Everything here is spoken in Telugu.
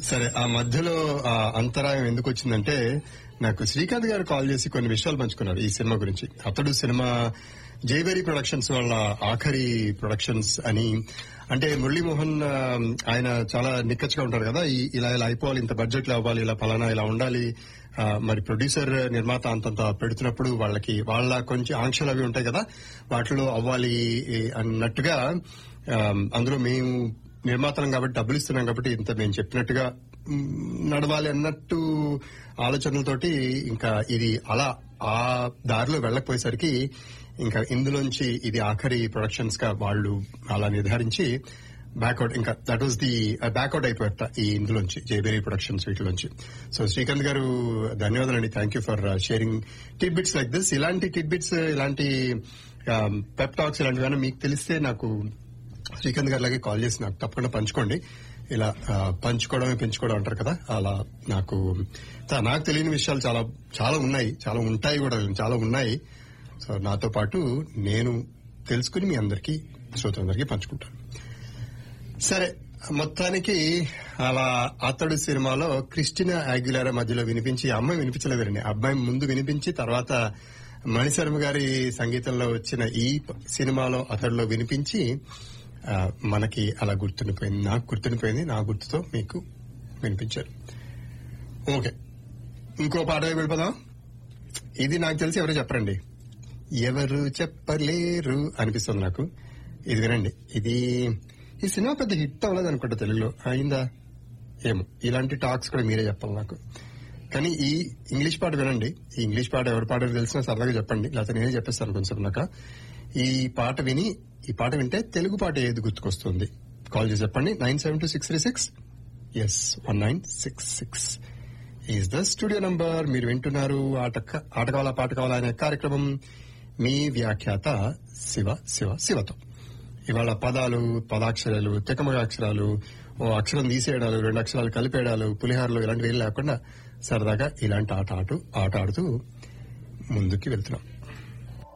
సరే ఆ మధ్యలో ఆ అంతరాయం ఎందుకు వచ్చిందంటే నాకు శ్రీకాంత్ గారు కాల్ చేసి కొన్ని విషయాలు పంచుకున్నారు ఈ సినిమా గురించి అతడు సినిమా జైబెరీ ప్రొడక్షన్స్ వాళ్ళ ఆఖరి ప్రొడక్షన్స్ అని అంటే మురళీమోహన్ ఆ, ఆయన చాలా నిక్కచ్చిగా ఉంటారు కదా ఈ- ఇలా ఇలా అయిపోవాలి ఇంత బడ్జెట్ లో అవ్వాలి ఇలా ఫలానా ఇలా ఉండాలి ఆ, మరి ప్రొడ్యూసర్ నిర్మాత అంతంత పెడుతున్నప్పుడు వాళ్ళకి వాళ్ళ కొంచెం ఆంక్షలు అవి ఉంటాయి కదా వాటిలో అవ్వాలి ఏ, అన్నట్టుగా ఆ, అందులో మేము నిర్మాతలం కాబట్టి డబ్బులు ఇస్తున్నాం కాబట్టి ఇంత మేము చెప్పినట్టుగా మ్, నడవాలి అన్నట్టు ఆలోచనలతోటి ఇంకా ఇది అలా ఆ దారిలో వెళ్ళకపోయేసరికి ఇంకా ఇందులోంచి ఇది ఆఖరి ప్రొడక్షన్స్ గా వాళ్ళు అలా నిర్ధారించి బ్యాక్అవుట్ ఇంకా దట్ వాస్ ది బ్యాక్అవుట్ అయిపోయారట ఈ ఇందులోంచి జేబేరీ ప్రొడక్షన్స్ వీటిలోంచి సో శ్రీకాంత్ గారు ధన్యవాదాలండి thank you for sharing tidbits like this ఇలాంటి టిడ్ బిట్స్ ఇలాంటి పెప్ టాక్స్ ఇలాంటివన్నీ మీకు తెలిస్తే నాకు శ్రీకాంత్ గారి లాగే కాల్ చేసి నాకు తప్పకుండా పంచుకోండి ఇలా ఆ, పంచుకోవడమే పెంచుకోవడం అంటారు కదా అలా నాకు తా- నాకు తెలియని విషయాలు చాలా చాలా ఉన్నాయి చాలా ఉంటాయి కూడా చాలా ఉన్నాయి సో నాతో పాటు నేను తెలుసుకుని మీ అందరికీ శ్రోతలందరికీ పంచుకుంటాను సరే మొత్తానికి అలా అతడు సినిమాలో క్రిస్టినా ఆగ్యులారా మధ్యలో వినిపించి ఆ అమ్మాయి వినిపించలేదండి ఆ అబ్బాయి ముందు వినిపించి తర్వాత మణిశర్మ గారి సంగీతంలో వచ్చిన ఈ ప- సినిమాలో అతడిలో వినిపించి ఆ, మనకి అలా గుర్తుండిపోయింది నాకు గుర్తుండిపోయింది నా గుర్తుతో మీకు వినిపించారు ఓకే ఇంకో పాట వెళ్ళిపోదాం ఇది నాకు తెలిసి ఎవరు చెప్పరండి ఎవరు చెప్పలేరు అనిపిస్తుంది నాకు ఇది వినండి ఇది ఈ సినిమా పెద్ద హిట్ అవ్వలేదు అనుకుంటా తెలుగులో అయిందా ఏమో ఇలాంటి టాక్స్ కూడా మీరే చెప్పాలి నాకు కానీ ఈ ఇంగ్లీష్ పాట వినండి ఈ ఇంగ్లీష్ పాట ఎవరి పాట తెలిసినా సరదాగా చెప్పండి లేకపోతే నేనే చెప్పేస్తాను కొంచెం నాక ఈ పాట విని ఈ పాట వింటే తెలుగు పాట ఏది గుర్తుకొస్తుంది కాల్ చేసి చెప్పండి nine seven two six three six yes one nine six six is the studio number మీరు వింటున్నారు ఆట ఆట కావాలా పాట కావాలా అనే కార్యక్రమం మీ వ్యాఖ్యాత శివ శివ శివతో ఇవాళ పదాలు పదాక్షరాలు తెకమగ అక్షరాలు ఓ అక్షరం తీసేయడాలు రెండు అక్షరాలు కలిపేయడాలు పులిహారలు ఇలాంటివి ఏం లేకుండా సరదాగా ఇలాంటి ఆట ఆటు ఆట ఆడుతూ ముందుకి వెళ్తున్నాం